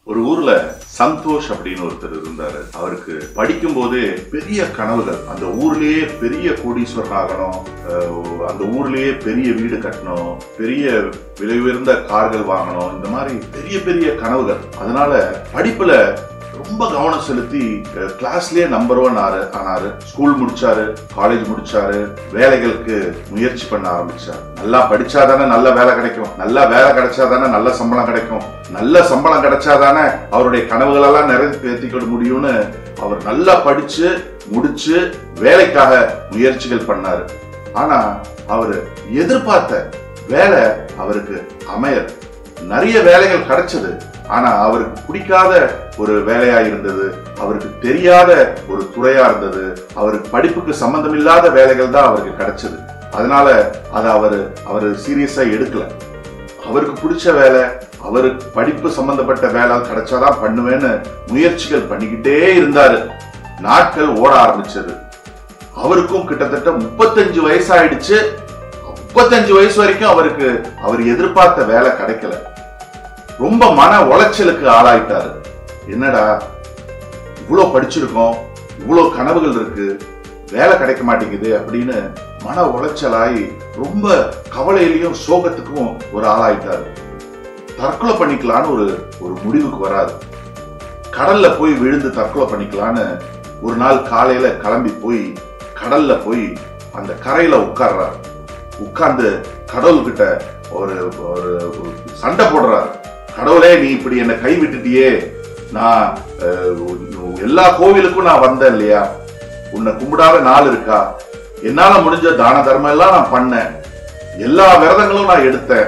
ஒரு ஊர்ல சந்தோஷ் அப்படின்னு ஒருத்தர் இருந்தாரு அவருக்கு படிக்கும் போதே பெரிய கனவுகள் அந்த ஊர்லயே பெரிய கோடீஸ்வரன் ஆகணும் அஹ் அந்த ஊர்லயே பெரிய வீடு கட்டணும் பெரிய விலை உயர்ந்த கார்கள் வாங்கணும் இந்த மாதிரி பெரிய பெரிய கனவுகள் அதனால படிப்புல ரொம்ப கவனம் செலுத்தி அஹ், கிளாஸ்லயே நம்பர் ஒன் ஆறு ஆனாரு ஸ்கூல் முடிச்சாரு காலேஜ் முடிச்சாரு வேலைகளுக்கு முயற்சி பண்ண ஆரம்பிச்சாரு நல்லா படிச்சாதானே நல்ல வேலை கிடைக்கும் நல்ல வேலை கிடைச்சாதானே நல்ல சம்பளம் கிடைக்கும் நல்ல சம்பளம் கிடைச்சாதானே அவருடைய கனவுகள் எல்லாம் நிறைவேற்றிக்க முடியும்னு அவர் நல்லா படிச்சு முடிச்சு வேலைக்காக முயற்சிகள் பண்ணாரு ஆனா அவரு எதிர்பார்த்த வேலை அவருக்கு அமையல நிறைய வேலைகள் கிடைச்சது ஆனா அவருக்கு பிடிக்காத ஒரு வேலையா இருந்தது அவருக்கு தெரியாத ஒரு துறையா இருந்தது அவருக்கு படிப்புக்கு சம்பந்தம் இல்லாத வேலைகள் தான் அவருக்கு கிடைச்சது அதனால அதை அவரு அவர் சீரியஸா எடுக்கல அவருக்கு பிடிச்ச வேலை அவருக்கு படிப்பு சம்பந்தப்பட்ட வேலை கிடைச்சாதான் பண்ணுவேன்னு முயற்சிகள் பண்ணிக்கிட்டே இருந்தாரு நாட்கள் ஓட ஆரம்பிச்சது அவருக்கும் கிட்டத்தட்ட முப்பத்தஞ்சு வயசாயிடுச்சு முப்பத்தஞ்சு வயசு வரைக்கும் அவருக்கு அவர் எதிர்பார்த்த வேலை கிடைக்கல ரொம்ப மன உளைச்சலுக்கு ஆளாயிட்டாரு என்னடா இவ்வளோ படிச்சிருக்கோம் இவ்வளோ கனவுகள் இருக்கு வேலை கிடைக்க மாட்டேங்குது அப்படின்னு மன உளைச்சலாகி ரொம்ப கவலையிலையும் சோகத்துக்கும் ஒரு ஆளாயிட்டாரு தற்கொலை பண்ணிக்கலான்னு ஒரு ஒரு முடிவுக்கு வராது கடல்ல போய் விழுந்து தற்கொலை பண்ணிக்கலான்னு ஒரு நாள் காலையில கிளம்பி போய் கடல்ல போய் அந்த கரையில உட்கார்றாரு உட்கார்ந்து கடவுள்கிட்ட ஒரு ஒரு ஒரு சண்டை போடுறாரு கடவுளே நீ இப்படி என்னை கை விட்டுட்டியே நான் அஹ், எல்லா கோவிலுக்கும் நான் வந்தேன் இல்லையா உன்னை கும்பிடாத நாள் இருக்கா என்னால முடிஞ்ச தான தர்மம் எல்லாம் நான் பண்ணேன் எல்லா விரதங்களும் நான் எடுத்தேன்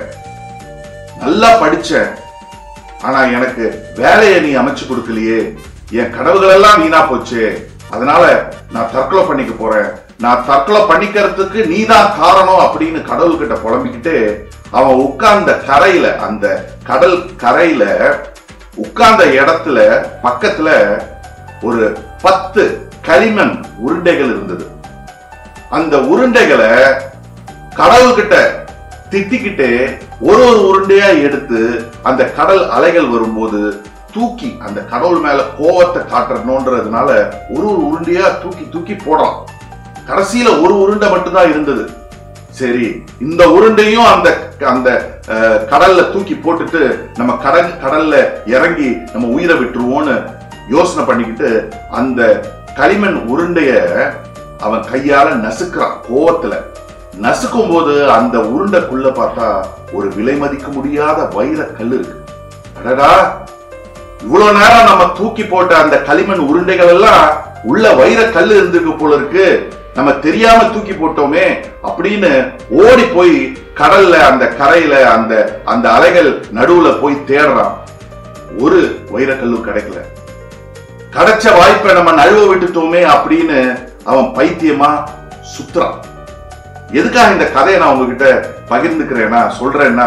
நல்லா படிச்சேன் ஆனா எனக்கு வேலையை நீ அமைச்சு கொடுக்கலையே என் கனவுகள் எல்லாம் வீணா போச்சே அதனால நான் தற்கொலை பண்ணிக்க போறேன் நான் தற்கொலை பண்ணிக்கிறதுக்கு நீதான் காரணம் அப்படின்னு கடவுள்கிட்ட புலம்பிக்கிட்டு அவன் உட்கார்ந்த கரையில அந்த கடல் கரையில உட்கார்ந்த இடத்துல பக்கத்துல ஒரு பத்து களிமண் உருண்டைகள் இருந்தது அந்த உருண்டைகளை கடவுள்கிட்ட திட்டிக்கிட்டே ஒரு ஒரு உருண்டையா எடுத்து அந்த கடல் அலைகள் வரும்போது தூக்கி அந்த கடவுள் மேல கோவத்தை காட்டணுன்றதுனால ஒரு ஒரு உருண்டையா தூக்கி தூக்கி போடுறான் கடைசியில ஒரு உருண்டை மட்டும்தான் இருந்தது சரி இந்த உருண்டையும் அந்த அந்த அஹ், கடல்ல தூக்கி போட்டுட்டு நம்ம கடல் கடல்ல இறங்கி நம்ம உயிரை விட்டுருவோம்னு யோசனை பண்ணிக்கிட்டு அந்த களிமண் உருண்டைய அவன் கையால நசுக்கிறான் கோவத்துல நசுக்கும் போது அந்த உருண்டைக்குள்ள பார்த்தா ஒரு விலை மதிக்க முடியாத வைர கல் இருக்கு அடடா இவ்வளவு நேரம் நம்ம தூக்கி போட்ட அந்த களிமண் உருண்டைகள் எல்லாம் உள்ள வைர கல் இருந்திருக்கு போல இருக்கு நம்ம தெரியாம தூக்கி போட்டோமே அப்படின்னு ஓடி போய் கடல்ல அந்த கரையில அந்த அந்த அலைகள் நடுவுல போய் தேடுறான் ஒரு வைரக்கல்லும் கிடைக்கல கிடைச்ச வாய்ப்பை நம்ம நழுவ விட்டுட்டோமே அப்படின்னு அவன் பைத்தியமா சுத்துறான் எதுக்காக இந்த கதையை நான் உங்ககிட்ட பகிர்ந்துக்கிறேன்னா சொல்றேன்னா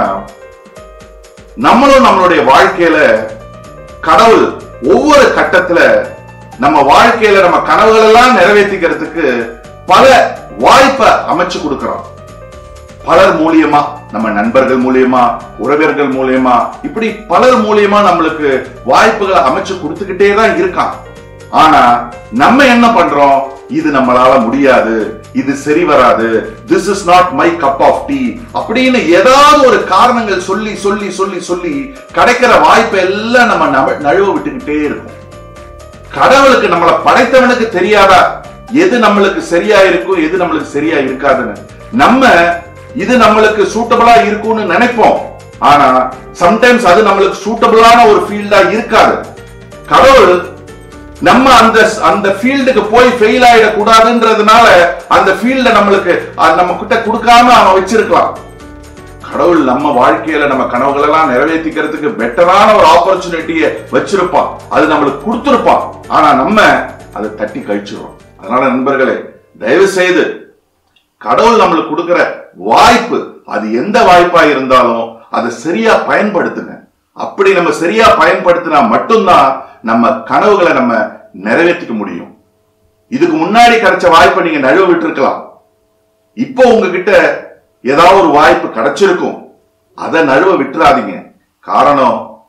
நம்மளும் நம்மளுடைய வாழ்க்கையில கடவுள் ஒவ்வொரு கட்டத்துல நம்ம வாழ்க்கையில நம்ம கனவுகள் எல்லாம் நிறைவேற்றிக்கிறதுக்கு பல வாய்ப்பை அமைச்சு கொடுக்கிறோம் பலர் மூலியமா நம்ம நண்பர்கள் மூலியமா உறவினர்கள் மூலியமா இப்படி பலர் மூலியமா நம்மளுக்கு வாய்ப்புகளை அமைச்சு கொடுத்துக்கிட்டே தான் இருக்கான் ஆனா நம்ம என்ன பண்றோம் இது நம்மளால முடியாது இது சரி வராது this is not my cup of tea அப்படின்னு ஏதாவது ஒரு காரணங்கள் சொல்லி சொல்லி சொல்லி சொல்லி கிடைக்கிற வாய்ப்பை எல்லாம் நம்ம நவ- நழுவ விட்டுக்கிட்டே இருக்கும் கடவுளுக்கு நம்மளை படைத்தவனுக்கு தெரியாதா எது நம்மளுக்கு சரியா இருக்கும் எது நம்மளுக்கு சரியா இருக்காதுன்னு நம்ம இது நம்மளுக்கு சூட்டபிளா இருக்கும்னு நினைப்போம் ஆனா சம்டைம்ஸ் அது நம்மளுக்கு சூட்டபிளான ஒரு ஃபீல்டா இருக்காது கடவுள் நம்ம அந்த அந்த ஃபீல்டுக்கு போய் ஃபெயில் ஆயிடக்கூடாதுன்றதுனால அந்த ஃபீல்ட நம்மளுக்கு அது நம்ம கிட்ட கொடுக்காம அவன் வச்சிருக்கலாம் கடவுள் நம்ம வாழ்க்கையில நம்ம கனவுகள் எல்லாம் நிறைவேற்றிக்கிறதுக்கு பெட்டரான ஒரு ஆப்பர்ச்சுனிட்டியை வச்சிருப்பான் அது நம்மளுக்கு கொடுத்திருப்பான் ஆனா நம்ம அதை தட்டி கழிச்சிடுறோம் அதனால நண்பர்களே தயவு செய்து கடவுள் நம்மளுக்கு கொடுக்கிற வாய்ப்பு அது எந்த வாய்ப்பா இருந்தாலும் அதை சரியா பயன்படுத்துங்க அப்படி நம்ம சரியா பயன்படுத்தினா மட்டும்தான் நம்ம கனவுகளை நம்ம நிறைவேற்றிக்க முடியும் இதுக்கு முன்னாடி கிடைச்ச வாய்ப்பை நீங்க நழுவ விட்டுருக்கலாம் இப்போ உங்ககிட்ட ஏதாவது ஒரு வாய்ப்பு கிடைச்சிருக்கும் அதை நழுவ விட்டுறாதீங்க காரணம்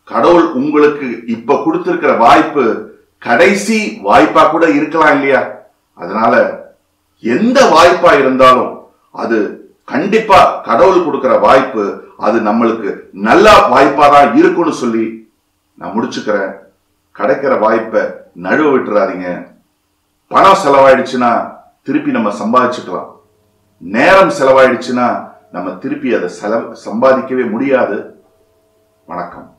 கடவுள் உங்களுக்கு இப்ப கொடுத்திருக்கிற வாய்ப்பு கடைசி வாய்ப்பா கூட இருக்கலாம் இல்லையா அதனால எந்த வாய்ப்பா இருந்தாலும் அது கண்டிப்பா கடவுள் கொடுக்கிற வாய்ப்பு அது நம்மளுக்கு நல்ல வாய்ப்பா தான் இருக்கும்னு சொல்லி நான் முடிச்சுக்கிறேன் கிடைக்கிற வாய்ப்பை நழுவ விட்டுறாதீங்க பணம் செலவாயிடுச்சுன்னா திருப்பி நம்ம சம்பாதிச்சுக்கலாம் நேரம் செலவாயிடுச்சுன்னா நம்ம திருப்பி அதை செலவு சம்பாதிக்கவே முடியாது வணக்கம்